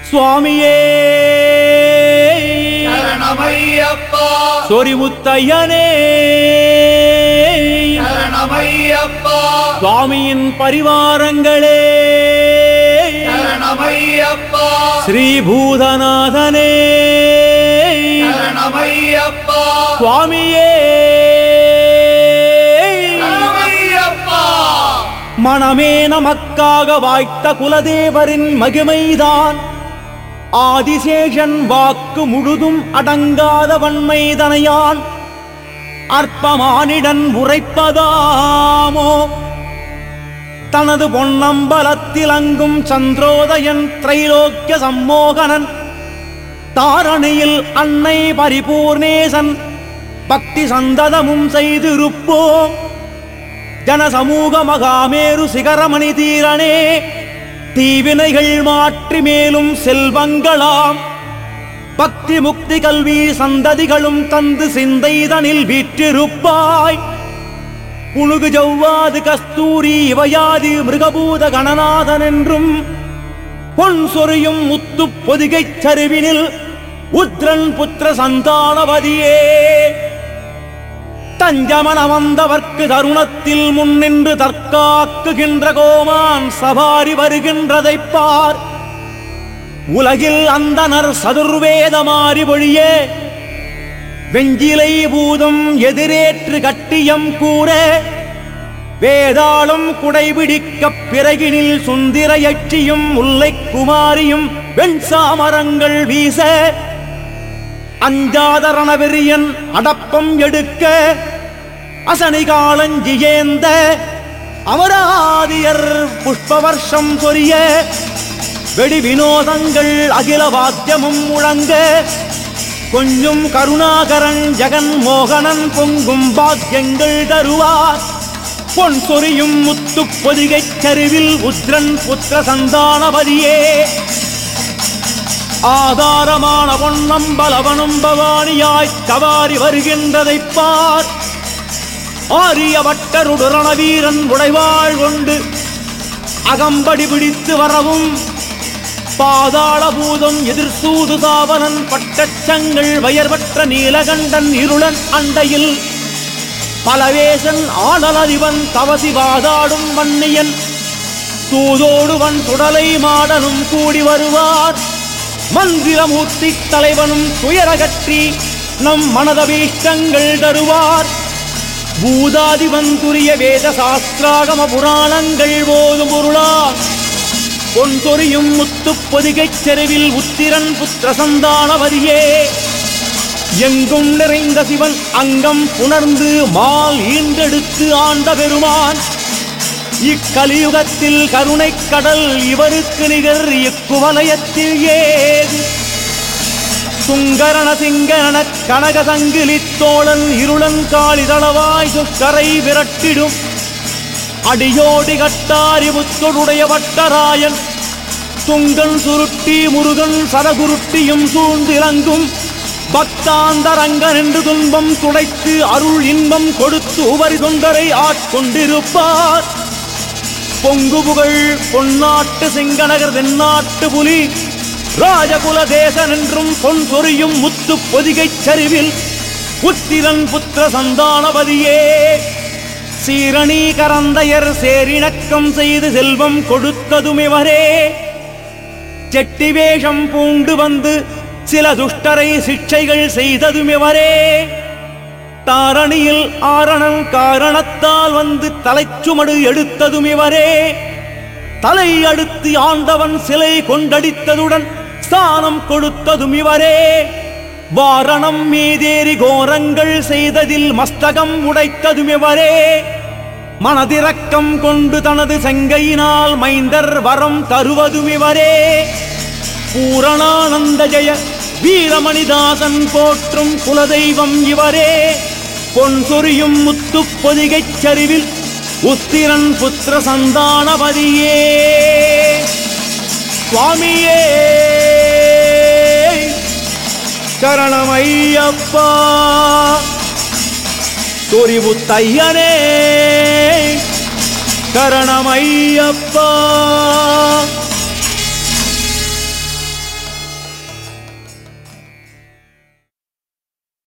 சுவாமியே சரணமையப்பா சொரிமுத்தையனே சரணமையப்பா சுவாமியின் பரிவாரங்களே சரணமையப்பா ஸ்ரீபூதநாதனே சரணமையப்பா சுவாமியே சரணமையப்பா மனமே நமக்காக வாய்த்த குலதேவரின் மகிமைதான் ஆதிசேஷன் வாக்கு முழுதும் அடங்காத வன்மைதனையான் அற்பமானிடன் உரைப்பதாமோ தனது பொன்னம்பலத்தில் அங்கும் சந்திரோதயன் திரைலோக்கிய சம்மோகனன் தாரணியில் அன்னை பரிபூர்ணேசன் பக்தி சந்ததமும் செய்திருப்போம் ஜனசமூக மகாமேரு சிகரமணி தீரனே தீவினைகள் மாற்றி மேலும் செல்வங்களாம் பக்தி முக்தி கல்வி சந்ததிகளும் தந்து சிந்தைதனில் வீற்றிருப்பாய் புழுகு ஜவ்வாது கஸ்தூரி இவையாதி மிருகபூத கணநாதன் என்றும் பொன் சொரியும் முத்து பொதிகைச் சரிவினில் உத்ரன் புத்திர சந்தானவதியே தஞ்சமன வந்தவர்க்கு தருணத்தில் முன்னின்று தற்காக்குகின்ற கோமான் சபாரி வருகின்றதைப் பார் உலகில் அந்தனர் சதுர்வேதமாறி பொழிய வெஞ்சிலை பூதம் எதிரேற்று கட்டியம் கூற வேதாளம் குடைபிடிக்கப் பிறகினில் சுந்திர யட்சியும் முல்லைக் குமாரியும் வெண்சாமரங்கள் வீச அஞ்சாதரணவெறியன் அடப்பம் எடுக்க அசனிகாலஞ்சியேந்த அமராதியர் புஷ்பவர்ஷம் சொரிய வெடி வினோதங்கள் அகில வாத்தியமும் முழங்க கொஞ்சும் கருணாகரன் ஜெகன் மோகனன் பொங்கும் பாக்கியங்கள் தருவார் பொன் சொரியும் முத்து பொதிகைச் சரிவில் உத்ரன் புத்திர சந்தானபதியே ஆதாரமான பொன்னம்பலவனும் பவானியாய் கவாரி வருகின்றதைப் பார் ஆரிய வட்டருடுரண வீரன் உடைவாள் கொண்டு அகம்படி பிடித்து வரவும் பாதாள பூதம் எதிர்சூது சாவனன் பட்டச்சங்கள் வயர்வற்ற நீலகண்டன் இருளன் அண்டையில் பலவேசன் ஆடலதிவன் தவசி வாதாடும் வன்னியன் தூதோடுவன் சுடலை மாடனும் கூடி வருவார் மந்திரமூர்த்தி தலைவனும் துயரகற்றி நம் மனதபீஷ்டங்கள் தருவார் பூதாதிவன் துரிய வேத சாஸ்திராகம புராணங்கள் போதும் பொருளா பொன் சொரியும் முத்து பொதிகைச் செருவில் உத்திரன் புத்திர சந்தானவதியே எங்கும் நிறைந்த சிவன் அங்கம் புணர்ந்து மால் ஈண்டெடுத்து ஆண்ட பெருமான் இக்கலியுகத்தில் கருணைக் கடல் இவருக்கு நிகர் இக்குவலயத்தில் ஏது சுங்கரண சிங்கரண கனக சங்கிலி தோழன் இருளன் காளிதளவாய் சுக்கரை விரட்டிடும் அடியோடி கட்டாரி முத்தொடுடைய வட்டராயன் துங்கன் சுருட்டி முருகன் சரகுருட்டியும் சூழ்ந்திறங்கும் பக்தாந்தரங்கன் என்று துன்பம் துடைத்து அருள் இன்பம் கொடுத்து உபரி தொண்டரை ஆட்கொண்டிருப்பார் பொங்கு புகழ் பொன்னாட்டு சிங்கநகர் தென்னாட்டு புலி ராஜகுல தேசன் என்றும் பொன் சொரியும் முத்து பொதிகைச் சரிவில் உத்திரன் புத்திர சந்தானபதியே சீரணி கரந்தையர் சேரிணக்கம் செய்து செல்வம் கொடுத்ததும் இவரே செட்டி வேஷம் பூண்டு வந்து சில துஷ்டரை சிக்ஷைகள் செய்ததும் இவரே தாரணியில் ஆரணன் காரணத்தால் வந்து தலைச்சுமடு எடுத்ததும் இவரே தலை அடுத்து ஆண்டவன் சிலை கொண்டடித்ததுடன் ஸ்தானம் கொடுத்ததும் இவரே வாரணம் மீதேறி கோரங்கள் செய்ததில் மஸ்தகம் உடைத்ததும் இவரே மனதிறக்கம் கொண்டு தனது செங்கையினால் மைந்தர் வரம் தருவதும் இவரே பூரணானந்த ஜெய வீரமணிதாசன் போற்றும் குலதெய்வம் இவரே பொன் சொரியும் முத்து பொதிகைச் சரிவில் உத்திரன் புத்திர சந்தானபதியே சுவாமியே சரணமையப்பா சொரிமுத்தையனே சரணமையப்பா